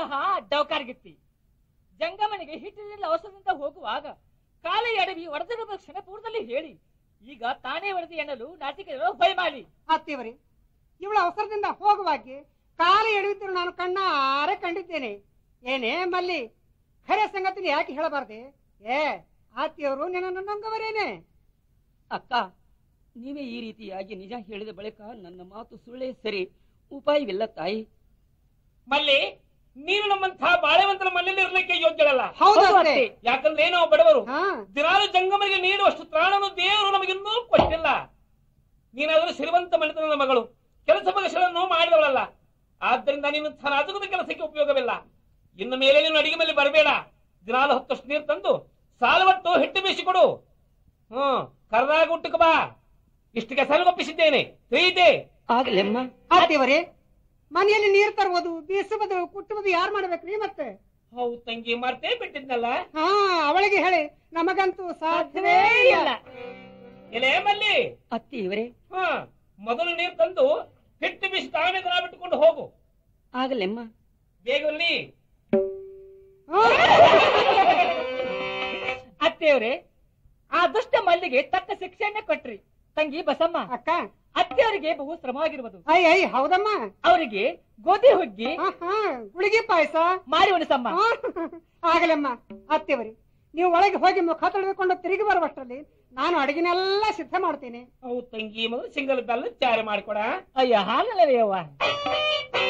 ಮಹಾ ಡೌಕಾರ್ಗಿತ್ತಿ ಜಂಗಮನಿಗೆ ಹಿಟ್ಟಿನಿಂದ ಅವಸರದಿಂದ ಹೋಗುವಾಗ ಕಾಲ ಎಡವಿ ಒಡೆದಿರುವ ಕ್ಷಣಪೂರ್ವದಲ್ಲಿ ಹೇಳಿ ಈಗ ತಾನೇ ಒಡೆದು ಎನ್ನಲು ನಾಚಿಕೆ ಹೊಯ್ಮಾಲಿ ಅತ್ತಿಯವರೇ ಇವಳ ಅವಸರದಿಂದ ಹೋಗುವಾಗೆ ಕಾಲ ಎಳೆಯುತ್ತಿರು ನಾನು ಕಣ್ಣಾರೆ ಕಂಡಿದ್ದೇನೆ ಏನೇ ಮಲ್ಲಿ ಖರೆ ಸಂಗತಿನ ಯಾಕೆ ಹೇಳಬಾರ್ದೆ ಏ ಆತಿಯವರು ನಿನ್ನನ್ನು ನಂಗವರೇನೆ ಅಕ್ಕ ನೀವೇ ಈ ರೀತಿಯಾಗಿ ನಿಜ ಹೇಳಿದ ಬಳಿಕ ನನ್ನ ಮಾತು ಸುಳ್ಳೇ ಸರಿ ಉಪಾಯವಿಲ್ಲ ತಾಯಿ ಮಲ್ಲಿ ನೀನು ನಮ್ಮಂತಹ ಬಾಳೆವಂತರ ಮನೆಯಲ್ಲಿ ಇರ್ಲಿಕ್ಕೆ ಯೋಗ್ಯಳಲ್ಲ ಹೌದು ಹೌದು ಅತ್ತೆ. ಅತ್ತೆ. ಯಾಕಂದ್ರೆ ನಾವು ಬಡವರು ಹಾ ದಿನಾಲು ಜಂಗಮರಿಗೆ ನೀಡುವಷ್ಟು ತ್ರಾಣನು ದೇವರು ನಮಗಿನ್ನೂ ಕೊಟ್ಟಿಲ್ಲ ನೀನಾದರೂ ಶ್ರೀಮಂತ ಮನೆತನದ ಮಗಳು ಕೆಲಸ ಬಗೆಗಳನ್ನು ಮಾಡಿದವಳಲ್ಲ ಆದ್ದರಿಂದ ನೀನು ರಾಜಕದ ಕೆಲಸಕ್ಕೆ ಉಪಯೋಗವಿಲ್ಲ ಇನ್ನು ಮೇಲೆ ನೀನು ಅಡಿಗೆ ಮೇಲೆ ಬರಬೇಡ ದಿನಾಲು ಹತ್ತಷ್ಟು ನೀರು ತಂದು ಸಾಲವಟ್ಟು ಹಿಟ್ಟು ಬೀಸಿಕೊಡು ಹ್ಮ್ ಕರ್ದಾಗ ಊಟಕ್ಕೆ ಬಾ ಇಷ್ಟು ಕೆಸರುಗೊಪ್ಪಿಸಿದ್ದೇನೆ ತಿಳಿಯಿತೆ ಆಗ್ಲೆಮ್ಮ ಆತಿಯವರೇ ಮನೆಯಲ್ಲಿ ನೀರು ತರುವುದು ಬೀಸುವುದು ಕುಟ್ಟುವುದು ಯಾರು ಮಾಡ್ಬೇಕ್ರಿ ಮತ್ತೆ ಹೌದು ತಂಗಿ ಮರ್ತೇ ಬಿಟ್ಟಿದ್ನಲ್ಲ ಹಾ ಅವಳಿಗೆ ಹೇಳಿ ನಮಗಂತೂ ಸಾಧ್ಯವೇ ಇಲ್ಲ ಎಲೆ ಮಲ್ಲಿ ಅತ್ತಿ ಇವರೇ ಹ ಮೊದಲು ನೀರು ತಂದು ಹಿಟ್ಟು ಬೀಸಿ ತಾವೇ ದನ ಬಿಟ್ಟುಕೊಂಡು ಹೋಗು ಆಗಲೆಮ್ಮ ಬೇಗಲ್ಲಿ ಹಾ. ಅತ್ತೆಯವರೇ ಆ ದುಷ್ಟ ಮಲ್ಲಿಗೆ ತಕ್ಕ ಶಿಕ್ಷೆಯನ್ನೇ ಕೊಟ್ರಿ ತಂಗಿ ಬಸಮ್ಮ ಅಕ್ಕ ಅತ್ತೆಯವರಿಗೆ ಬಹು ಶ್ರಮವಾಗಿರುವುದು ಐ ಐ ಹೌದಮ್ಮ ಅವರಿಗೆ ಗೋಧಿ ಹುಗ್ಗಿ ಹಾ ಹಾ ಗುಳಿಗೆ ಪಾಯಸ ಮಾರಿ ಉಣಿಸಮ್ಮ ಆಗಲಮ್ಮ ಅತ್ತೆವರಿ ನೀವು ಒಳಗೆ ಹೋಗಿ ಮುಖ ತೊಳೆದುಕೊಂಡು ತಿರುಗಿ ಬರುವಷ್ಟರಲ್ಲಿ ನಾನು ಅಡಿಗೆನೆಲ್ಲ ಸಿದ್ಧ ಮಾಡ್ತೇನೆ ಅವು ತಂಗಿ ಮೊದಲು ಸಿಂಗಲ್ ಬೆಲ್ಲ ಚಾರೆ ಮಾಡಿಕೊಡ ಅಯ್ಯ ಹಾಲಲ್ಲವೇ ಅವ್ವ